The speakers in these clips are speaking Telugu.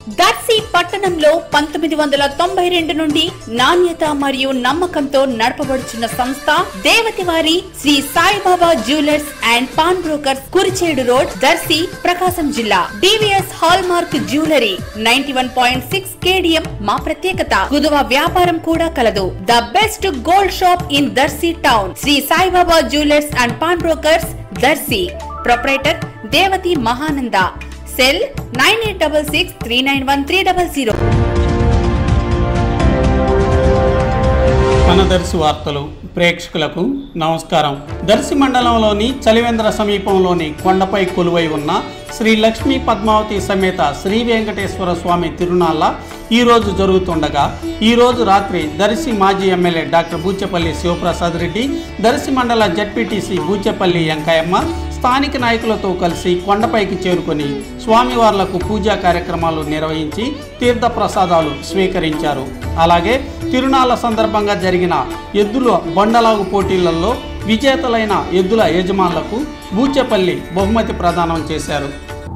దర్శి పట్టణంలో పంతొమ్మిది వందల తొంభై రెండు నుండి నాణ్యత మరియు నమ్మకంతో నడపబడుచున్న సంస్థ దేవతివారి Sri Saibaba jewellers and pawn brokers Kurichedu road Darsi Prakasam జిల్లా DVS hallmark jewellery ninety one point six KDM మా ప్రత్యేకత కుదువ వ్యాపారం కూడా కలదు the best gold shop in Darsi town Sri Saibaba jewellers and pawn brokers Darsi proprietor Devathi Mahananda cell nine eight double six three nine one three double zero మన దర్శి వార్తలు ప్రేక్షకులకు నమస్కారం దర్శి మండలంలోని చలివేంద్ర సమీపంలోని కొండపై కొలువై ఉన్న శ్రీ లక్ష్మీ పద్మావతి సమేత శ్రీ వెంకటేశ్వర స్వామి తిరునాళ్ళ ఈరోజు జరుగుతుండగా ఈరోజు రాత్రి దర్శి మాజీ ఎమ్మెల్యే డాక్టర్ బూచెపల్లి శివప్రసాద్ రెడ్డి దర్శి మండల జడ్పీటీసీ బూచెపల్లి వెంకయ్యమ్మ స్థానిక నాయకులతో కలిసి కొండపైకి చేరుకొని స్వామివార్లకు పూజా కార్యక్రమాలు నిర్వహించి తీర్థ ప్రసాదాలు స్వీకరించారు అలాగే తిరునాళ్ల సందర్భంగా జరిగిన ఎద్దుల బండలాగు పోటీలలో విజేతలైన ఎద్దుల యజమానులకు బూచెపల్లి బహుమతి ప్రదానం చేశారు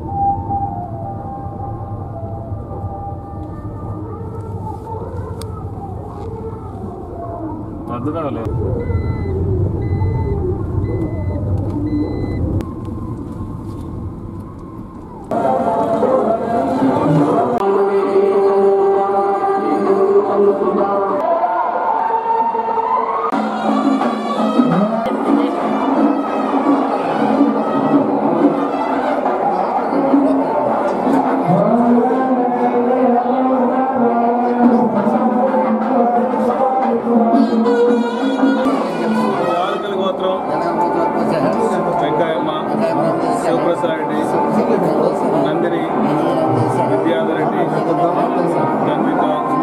యాలకల గోత్రం వెంకయ్యమ్మ శివప్రసాద్ రెడ్డి నందిని విద్యాధర్ రెడ్డి గన్విత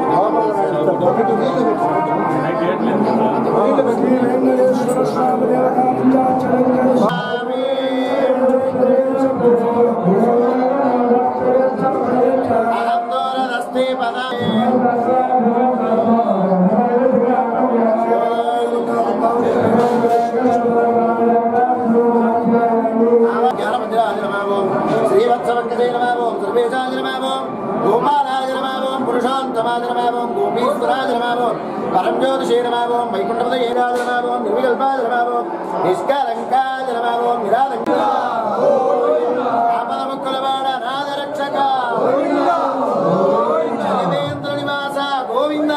పరం జ్యోతిషేరమావం వైకుంఠపదయేరాజనమావం నిర్వికల్పాజనమావం నిష్కలంకాజనమావం నిరాలంక ఆపద ముక్కులవాడ నాదరక్షక చలివేంద్ర నివాస గోవింద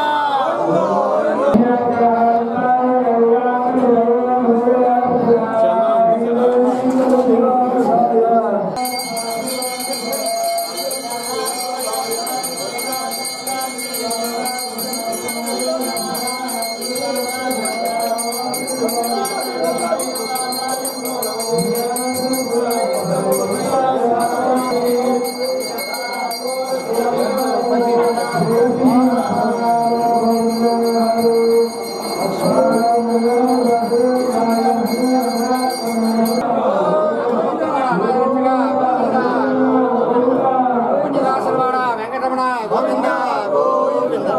వెంకటరమణ గోవింద గోవింద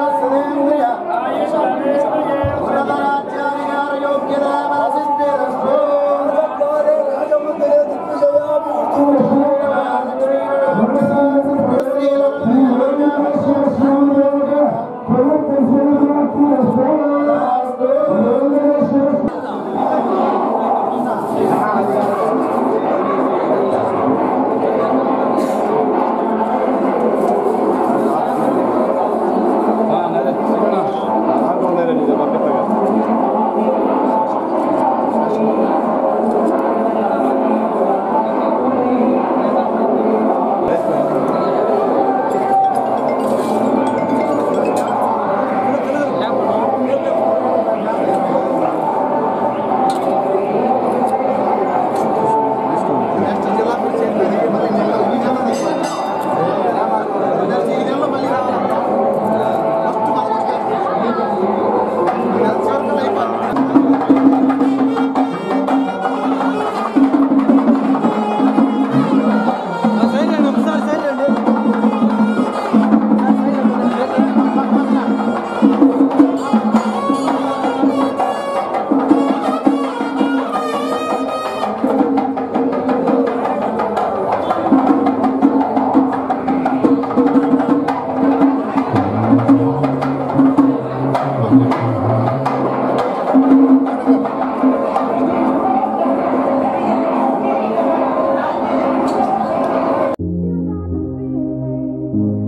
యోగ్యత ఓం